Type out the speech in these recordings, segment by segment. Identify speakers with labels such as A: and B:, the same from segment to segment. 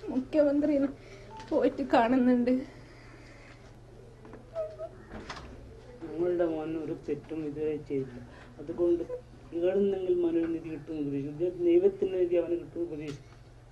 A: മുഖ്യമന്ത്രിനെ പോയിട്ട് കാണുന്നുണ്ട്
B: ഞങ്ങളുടെ മോൻ ഒരു തെറ്റും ഇതുവരെ ചെയ്തില്ല അതുകൊണ്ട് ഇവിടുന്നെങ്കിൽ മനൊരു നിധി കിട്ടുമെന്ന് പ്രതീക്ഷിച്ചു ദൈവത്തിന്റെ നിധി അവന് കിട്ടുമെന്ന് പ്രതീക്ഷിച്ചു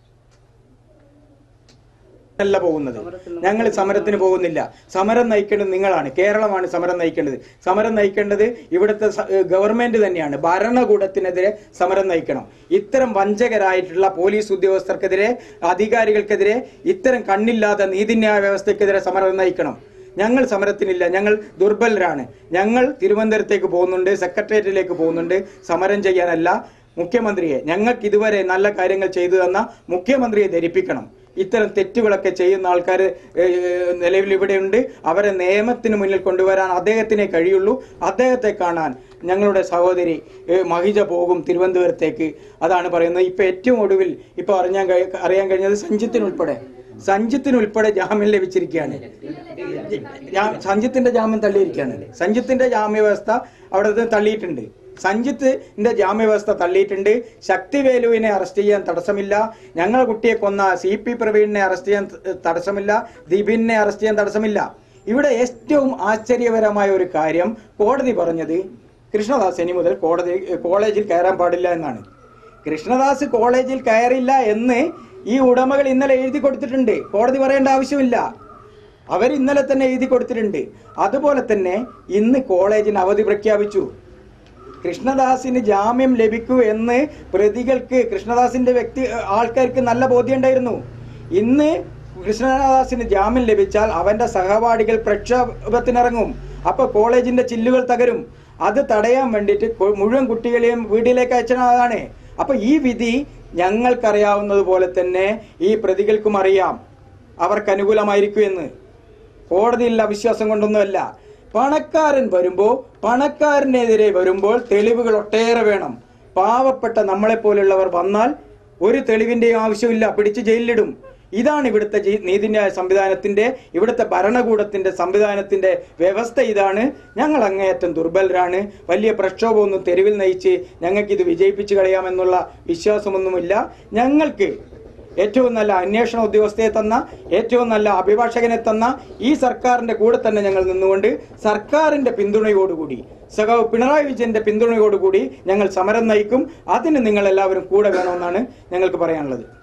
C: അല്ല പോകുന്നത് ഞങ്ങൾ സമരത്തിന് പോകുന്നില്ല സമരം നയിക്കേണ്ടത് നിങ്ങളാണ് കേരളമാണ് സമരം നയിക്കേണ്ടത് സമരം നയിക്കേണ്ടത് ഇവിടുത്തെ സ- ഏഹ് ഗവൺമെന്റ് തന്നെയാണ് ഭരണകൂടത്തിനെതിരെ സമരം നയിക്കണം ഇത്തരം വഞ്ചകരായിട്ടുള്ള പോലീസ് ഉദ്യോഗസ്ഥർക്കെതിരെ അധികാരികൾക്കെതിരെ ഇത്തരം കണ്ണില്ലാത്ത നീതിന്യായ വ്യവസ്ഥയ്ക്കെതിരെ സമരം നയിക്കണം ഞങ്ങൾ സമരത്തിനില്ല ഞങ്ങൾ ദുർബലരാണ് ഞങ്ങൾ തിരുവനന്തപുരത്തേക്ക് പോകുന്നുണ്ട് സെക്രട്ടേറിയറ്റിലേക്ക് പോകുന്നുണ്ട് സമരം ചെയ്യാനല്ല മുഖ്യമന്ത്രിയെ ഞങ്ങൾക്ക് ഇതുവരെ നല്ല കാര്യങ്ങൾ ചെയ്തു തന്ന മുഖ്യമന്ത്രിയെ ധരിപ്പിക്കണം ഇത്തരം തെറ്റുകളൊക്കെ ചെയ്യുന്ന ആൾക്കാർ നിലവിൽ ഇവിടെയുണ്ട് അവരെ നിയമത്തിന് മുന്നിൽ കൊണ്ടുവരാൻ അദ്ദേഹത്തിനെ കഴിയുള്ളൂ അദ്ദേഹത്തെ കാണാൻ ഞങ്ങളുടെ സഹോദരി ഏഹ്, മഹിജ പോകും തിരുവനന്തപുരത്തേക്ക് അതാണ് പറയുന്നത് ഇപ്പൊ ഏറ്റവും ഒടുവിൽ ഇപ്പൊ അറിഞ്ഞാൻ കഴി- അറിയാൻ കഴിഞ്ഞത് സഞ്ജിത്തിനുൾപ്പെടെ സഞ്ജിത്തിനുൾപ്പെടെ ജാമ്യം ലഭിച്ചിരിക്കുകയാണ് ജാ- സഞ്ജിത്തിന്റെ ജാമ്യം തള്ളിയിരിക്കുകയാണ് സഞ്ജിത്തിന്റെ ജാമ്യ വ്യവസ്ഥ അവിടെ നിന്ന് തള്ളിയിട്ടുണ്ട് സഞ്ജിത്തിന്റെ ജാമ്യവ്യവസ്ഥ തള്ളിയിട്ടുണ്ട് ശക്തിവേലുവിനെ അറസ്റ്റ് ചെയ്യാൻ തടസ്സമില്ല ഞങ്ങളെ കുട്ടിയെ കൊന്ന സി പി പ്രവീണിനെ അറസ്റ്റ് ചെയ്യാൻ ത- തടസ്സമില്ല ദിബിനെ അറസ്റ്റ് ചെയ്യാൻ തടസ്സമില്ല ഇവിടെ ഏറ്റവും ആശ്ചര്യപരമായ ഒരു കാര്യം കോടതി പറഞ്ഞത് കൃഷ്ണദാസ് ഇനി മുതൽ കോടതി കോളേജിൽ കയറാൻ പാടില്ല എന്നാണ് കൃഷ്ണദാസ് കോളേജിൽ കയറില്ല എന്ന് ഈ ഉടമകൾ ഇന്നലെ എഴുതി കൊടുത്തിട്ടുണ്ട് കോടതി പറയേണ്ട ആവശ്യമില്ല അവർ ഇന്നലെ തന്നെ എഴുതി കൊടുത്തിട്ടുണ്ട് അതുപോലെ തന്നെ ഇന്ന് കോളേജിന് അവധി പ്രഖ്യാപിച്ചു കൃഷ്ണദാസിന് ജാമ്യം ലഭിക്കൂ എന്ന് പ്രതികൾക്ക് കൃഷ്ണദാസിന്റെ വ്യക്തി ആൾക്കാർക്ക് നല്ല ബോധ്യമുണ്ടായിരുന്നു ഇന്ന് കൃഷ്ണദാസിന് ജാമ്യം ലഭിച്ചാൽ അവന്റെ സഹപാഠികൾ പ്രക്ഷോഭത്തിനിറങ്ങും അപ്പൊ കോളേജിന്റെ ചില്ലുകൾ തകരും അത് തടയാൻ വേണ്ടിയിട്ട് കൊ- മുഴുവൻ കുട്ടികളെയും വീട്ടിലേക്ക് അയച്ചതാണ് അപ്പൊ ഈ വിധി ഞങ്ങൾക്കറിയാവുന്നത് പോലെ തന്നെ ഈ പ്രതികൾക്കും അറിയാം അവർക്ക് അനുകൂലമായിരിക്കും എന്ന് കോടതിയിലുള്ള അവിശ്വാസം കൊണ്ടൊന്നുമല്ല പണക്കാരൻ വരുമ്പോൾ പണക്കാരനെതിരെ വരുമ്പോൾ തെളിവുകൾ ഒട്ടേറെ വേണം പാവപ്പെട്ട നമ്മളെ പോലുള്ളവർ വന്നാൽ ഒരു തെളിവിന്റെയും ആവശ്യമില്ല പിടിച്ച് ജയിലിലിടും ഇതാണ് ഇവിടുത്തെ ജി- നീതിന്യായ സംവിധാനത്തിന്റെ ഇവിടുത്തെ ഭരണകൂടത്തിന്റെ സംവിധാനത്തിന്റെ വ്യവസ്ഥ ഇതാണ് ഞങ്ങൾ അങ്ങേയറ്റം ദുർബലരാണ് വലിയ പ്രക്ഷോഭമൊന്നും തെരുവിൽ നയിച്ച് ഞങ്ങൾക്ക് ഇത് വിജയിപ്പിച്ച് കളയാമെന്നുള്ള വിശ്വാസമൊന്നുമില്ല ഞങ്ങൾക്ക് ഏറ്റവും നല്ല അന്വേഷണ ഉദ്യോഗസ്ഥയെ തന്ന ഏറ്റവും നല്ല അഭിഭാഷകനെ തന്ന ഈ സർക്കാരിന്റെ കൂടെ തന്നെ ഞങ്ങൾ നിന്നുകൊണ്ട് സർക്കാരിന്റെ പിന്തുണയോടുകൂടി സഖാവ് പിണറായി വിജയന്റെ പിന്തുണയോടുകൂടി ഞങ്ങൾ സമരം നയിക്കും അതിന് നിങ്ങൾ എല്ലാവരും കൂടെ വേണമെന്നാണ് ഞങ്ങൾക്ക് പറയാനുള്ളത്